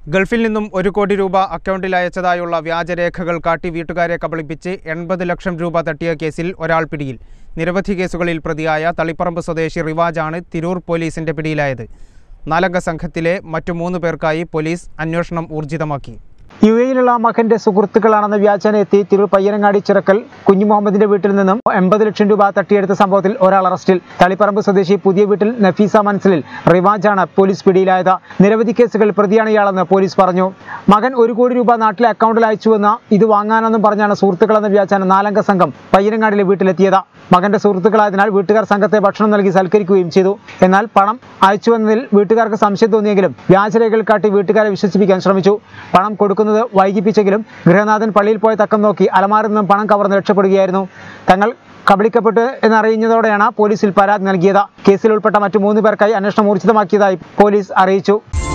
ഗൾഫിൽ നിന്നും ഒരു കോടി രൂപ അക്കൗണ്ടിൽ അയച്ചതായുള്ള വ്യാജരേഖകൾ കാട്ടി വീട്ടുകാരെ കബളിപ്പിച്ച് എൺപത് ലക്ഷം രൂപ തട്ടിയ കേസിൽ ഒരാൾ പിടിയിൽ നിരവധി കേസുകളിൽ പ്രതിയായ തളിപ്പറമ്പ് സ്വദേശി റിവാജാണ് തിരൂർ പോലീസിന്റെ പിടിയിലായത് നാലംഗ സംഘത്തിലെ മറ്റു മൂന്ന് പേർക്കായി പോലീസ് അന്വേഷണം ഊർജിതമാക്കി യു എയിലുള്ള മകന്റെ സുഹൃത്തുക്കളാണെന്ന വ്യാജന എത്തി തിരൂർ പയ്യനങ്ങാടി ചിറക്കൽ കുഞ്ഞു മുഹമ്മദിന്റെ വീട്ടിൽ നിന്നും എൺപത് ലക്ഷം രൂപ തട്ടിയെടുത്ത സംഭവത്തിൽ ഒരാൾ അറസ്റ്റിൽ തളിപ്പറമ്പ് സ്വദേശി പുതിയ വീട്ടിൽ നഫീസ മൻസിലിൽ റിവാജാണ് പോലീസ് പിടിയിലായത് നിരവധി കേസുകൾ പ്രതിയാണ് ഇയാളെന്ന് പോലീസ് പറഞ്ഞു മകൻ ഒരു കോടി രൂപ നാട്ടിലെ അക്കൗണ്ടിൽ അയച്ചുവെന്ന് ഇത് വാങ്ങാനെന്നും പറഞ്ഞാണ് സുഹൃത്തുക്കളെന്ന വ്യാജാന നാലംഗ സംഘം പയ്യനങ്ങാടിലെ വീട്ടിലെത്തിയത് മകന്റെ സുഹൃത്തുക്കളായതിനാൽ വീട്ടുകാർ സംഘത്തെ ഭക്ഷണം നൽകി സൽക്കരിക്കുകയും ചെയ്തു എന്നാൽ പണം അയച്ചുവെന്നതിൽ വീട്ടുകാർക്ക് സംശയം തോന്നിയെങ്കിലും വ്യാജരേഖകൾ കാട്ടി വീട്ടുകാരെ വിശ്വസിപ്പിക്കാൻ ശ്രമിച്ചു പണം കൊടുക്കുന്നത് വൈകിപ്പിച്ചെങ്കിലും ഗൃഹനാഥൻ പള്ളിയിൽ പോയ തക്കം നോക്കി അലമാരിൽ നിന്നും പണം കവർന്ന് രക്ഷപ്പെടുകയായിരുന്നു തങ്ങൾ കബളിക്കപ്പെട്ടു എന്നറിയുന്നതോടെയാണ് പോലീസിൽ പരാതി നൽകിയത് കേസിൽ ഉൾപ്പെട്ട മറ്റു മൂന്ന് പേർക്കായി അന്വേഷണം ഊർജിതമാക്കിയതായി പോലീസ് അറിയിച്ചു